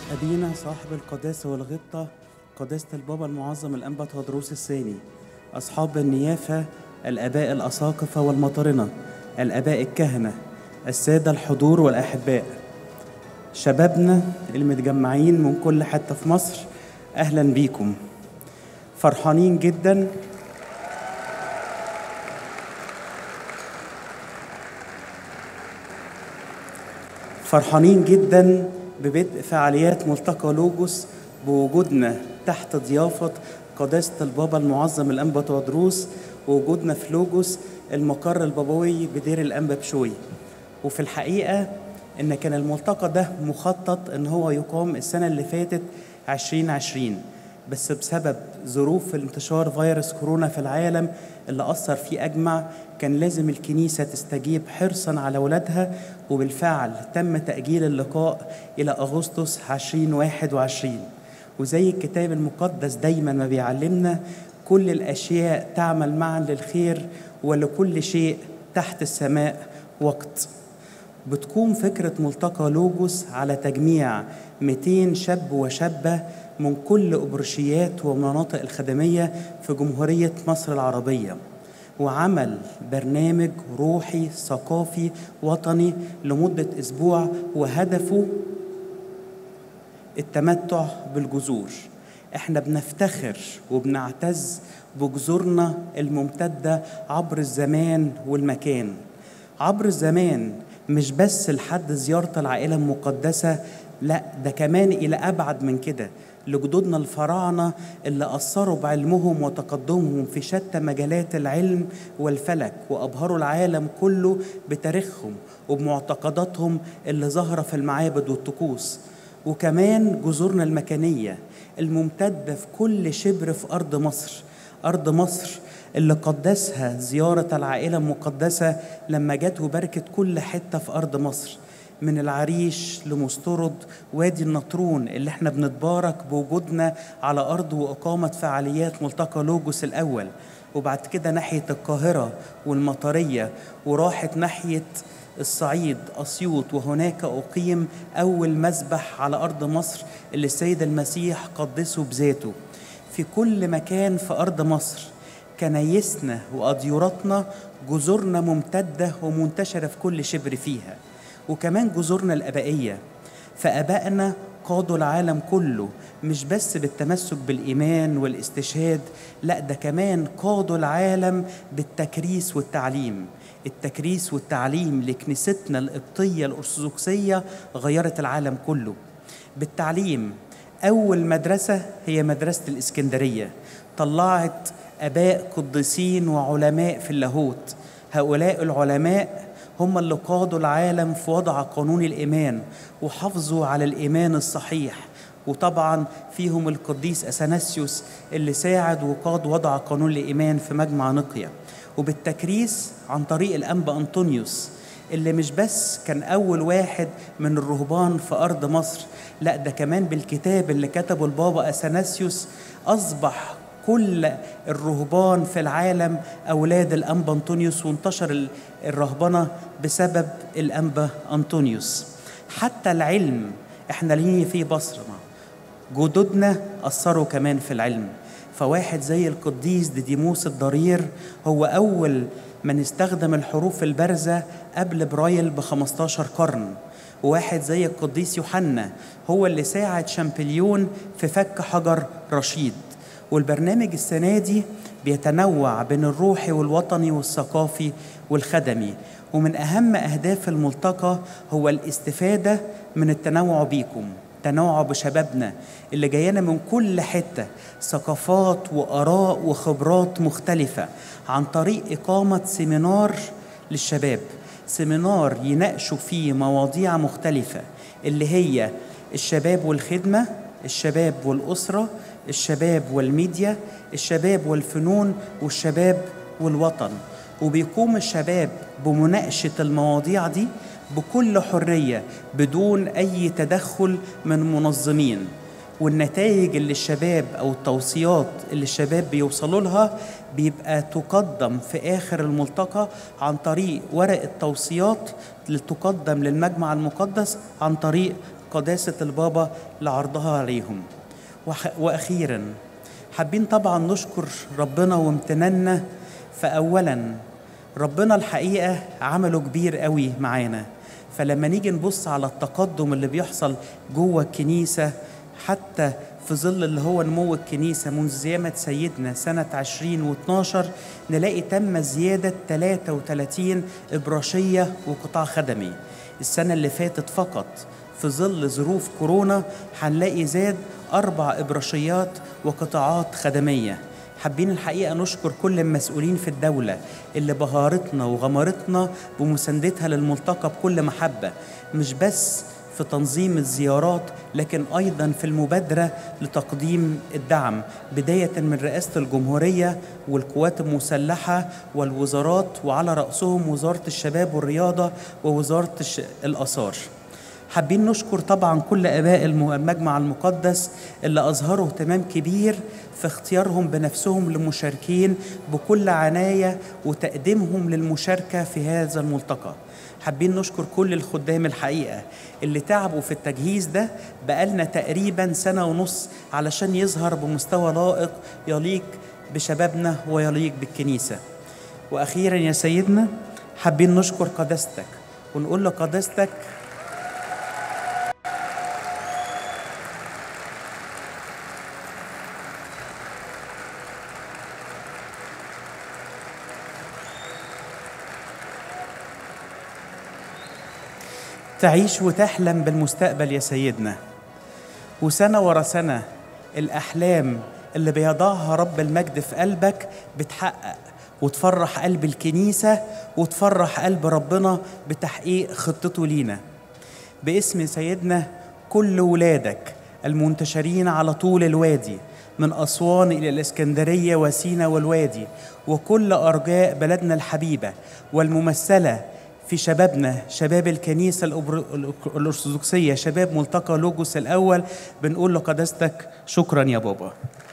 أبينا صاحب القداسة والغبطة قداسة البابا المعظم الأنبا تودروس الثاني أصحاب النيافة الآباء الأساقفة والمطرنة الآباء الكهنة السادة الحضور والأحباء شبابنا المتجمعين من كل حتة في مصر أهلا بيكم فرحانين جدا فرحانين جدا ببدء فعاليات ملتقى لوجوس بوجودنا تحت ضيافة قداسة البابا المعظم الأنبا تودروس ووجودنا في لوجوس المقر البابوي بدير الأنبا بشوي وفي الحقيقة إن كان الملتقى ده مخطط إن هو يقام السنة اللي فاتت 2020 بس بسبب ظروف انتشار فيروس كورونا في العالم اللي أثر فيه أجمع كان لازم الكنيسة تستجيب حرصا على ولادها وبالفعل تم تأجيل اللقاء إلى أغسطس 2021 وزي الكتاب المقدس دايما ما بيعلمنا كل الأشياء تعمل معا للخير ولكل شيء تحت السماء وقت بتقوم فكرة ملتقى لوجوس على تجميع 200 شاب وشابة من كل أبرشيات ومناطق الخدمية في جمهورية مصر العربية وعمل برنامج روحي ثقافي وطني لمدة أسبوع وهدفه التمتع بالجذور احنا بنفتخر وبنعتز بجذورنا الممتدة عبر الزمان والمكان عبر الزمان مش بس لحد زيارة العائلة المقدسة لا ده كمان إلى أبعد من كده لجدودنا الفراعنة اللي أثروا بعلمهم وتقدمهم في شتى مجالات العلم والفلك وأبهروا العالم كله بتاريخهم وبمعتقداتهم اللي ظاهرة في المعابد والطقوس وكمان جذورنا المكانية الممتدة في كل شبر في أرض مصر أرض مصر اللي قدسها زيارة العائلة المقدسة لما جت وبركت كل حتة في أرض مصر من العريش لمسترد وادي النطرون اللي احنا بنتبارك بوجودنا على أرض وإقامة فعاليات ملتقى لوجوس الأول وبعد كده ناحية القاهرة والمطرية وراحت ناحية الصعيد أسيوط وهناك أقيم أول مذبح على أرض مصر اللي السيد المسيح قدسه بذاته في كل مكان في أرض مصر كنايسنا وأديرتنا جذورنا ممتدة ومنتشرة في كل شبر فيها وكمان جذورنا الآبائية فآبائنا قادوا العالم كله مش بس بالتمسك بالإيمان والاستشهاد لا ده كمان قادوا العالم بالتكريس والتعليم التكريس والتعليم لكنيستنا القبطية الأرثوذكسية غيرت العالم كله بالتعليم أول مدرسة هي مدرسة الإسكندرية طلعت آباء قديسين وعلماء في اللاهوت هؤلاء العلماء هم اللي قادوا العالم في وضع قانون الإيمان وحافظوا على الإيمان الصحيح وطبعا فيهم القديس أثناسيوس اللي ساعد وقاد وضع قانون الإيمان في مجمع نقيا وبالتكريس عن طريق الأنبا أنطونيوس اللي مش بس كان أول واحد من الرهبان في أرض مصر لا ده كمان بالكتاب اللي كتبه البابا أثناسيوس أصبح كل الرهبان في العالم أولاد الأنبا أنطونيوس وانتشر الرهبنة بسبب الأنبا أنطونيوس حتى العلم احنا ليه فيه بصرة جدودنا أثروا كمان في العلم فواحد زي القديس ديديموس الضرير هو أول من استخدم الحروف البارزة قبل برايل ب 15 قرن وواحد زي القديس يوحنا هو اللي ساعد شامبليون في فك حجر رشيد والبرنامج السنة دي بيتنوع بين الروحي والوطني والثقافي والخدمي ومن أهم أهداف الملتقى هو الاستفادة من التنوع بيكم تنوع بشبابنا اللي جاينا من كل حتة ثقافات وآراء وخبرات مختلفة عن طريق إقامة سيمينار للشباب سيمينار يناقشوا فيه مواضيع مختلفة اللي هي الشباب والخدمة الشباب والأسرة الشباب والميديا الشباب والفنون والشباب والوطن وبيقوم الشباب بمناقشة المواضيع دي بكل حرية بدون أي تدخل من منظمين والنتائج اللي الشباب أو التوصيات اللي الشباب بيوصلوا لها بيبقى تقدم في آخر الملتقى عن طريق ورق التوصيات اللي تقدم للمجمع المقدس عن طريق قداسة البابا لعرضها عليهم وح- وأخيرا حابين طبعا نشكر ربنا وامتننا فأولا ربنا الحقيقة عمله كبير قوي معانا فلما نيجي نبص على التقدم اللي بيحصل جوه الكنيسة حتى في ظل اللي هو نمو الكنيسة منذ زيامة سيدنا سنة 2012 نلاقي تم زيادة 33 إبراشية وقطاع خدمي السنة اللي فاتت فقط في ظل ظروف كورونا هنلاقي زاد أربع إبراشيات وقطاعات خدمية حابين الحقيقة نشكر كل المسؤولين في الدولة اللي بهارتنا وغمرتنا بمساندتها للملتقى بكل محبة مش بس في تنظيم الزيارات لكن أيضا في المبادرة لتقديم الدعم بداية من رئاسة الجمهورية والقوات المسلحة والوزارات وعلى رأسهم وزارة الشباب والرياضة ووزارة الش- الآثار حابين نشكر طبعا كل اباء الم- المجمع المقدس اللي اظهروا اهتمام كبير في اختيارهم بنفسهم لمشاركين بكل عنايه وتقديمهم للمشاركه في هذا الملتقى حابين نشكر كل الخدام الحقيقه اللي تعبوا في التجهيز ده بقالنا تقريبا سنه ونص علشان يظهر بمستوى لائق يليق بشبابنا ويليق بالكنيسه واخيرا يا سيدنا حابين نشكر قداستك ونقول لقداستك تعيش وتحلم بالمستقبل يا سيدنا وسنة ورا سنة الأحلام اللي بيضعها رب المجد في قلبك بتحقق وتفرح قلب الكنيسة وتفرح قلب ربنا بتحقيق خطته لينا باسم سيدنا كل ولادك المنتشرين على طول الوادي من أسوان إلى الإسكندرية وسينا والوادي وكل أرجاء بلدنا الحبيبة والممثلة في شبابنا شباب الكنيسة الأبر- الأرثوذكسية شباب ملتقى لوجوس الأول بنقول لقداستك شكرا يا بابا